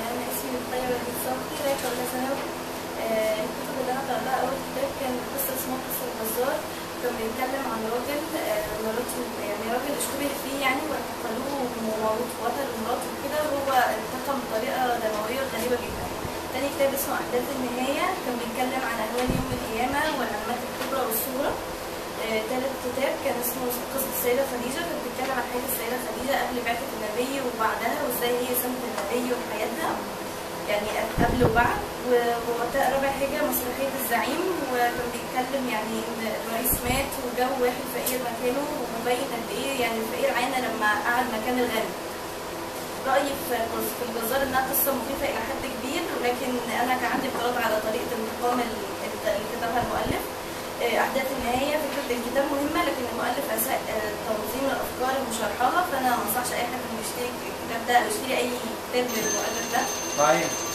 أنا اسمي طيبة الصوتي رايحة أولى ثانوي آه، الكتب اللي أنا قرأتها أول كتاب كان قصة اسمها قصة البزار كان بيتكلم عن راجل آه، مراته يعني راجل اشتبه فيه يعني واعتقلوه وموت وقتل مراته وكده وهو انتقم بطريقة دموية غريبة جدا تاني كتاب اسمه أحداث النهاية كان بيتكلم عن أهوال يوم القيامة والعلامات الكبرى والصغرى آه، تالت كتاب كان اسمه قصة السيدة خديجة كانت بتتكلم عن حياة السيدة خديجة قبل بعثة النبي وبعدها وازاي هي سنة النبي وحياتها يعني قبل وبعد ورابع حاجة مسرحية الزعيم وكان بيتكلم يعني إن الرئيس مات وجو واحد فقير مكانه ومبين قد إيه يعني الفقير عانى لما قعد مكان الغني. رأيي في في الجزار إنها قصة مخيفة إلى حد كبير ولكن أنا كان عندي اعتراض على طريقة انتقام ال- اللي كتبها المؤلف. آه، أحداث النهاية فكرة الكتاب مهمة لكن المؤلف أساء آه، تنظيم الأفكار وشرحها فأنا ما أنصحش أي حد إنه يشتري الكتاب ده أو يشتري أي كتاب للمؤلف ده. معين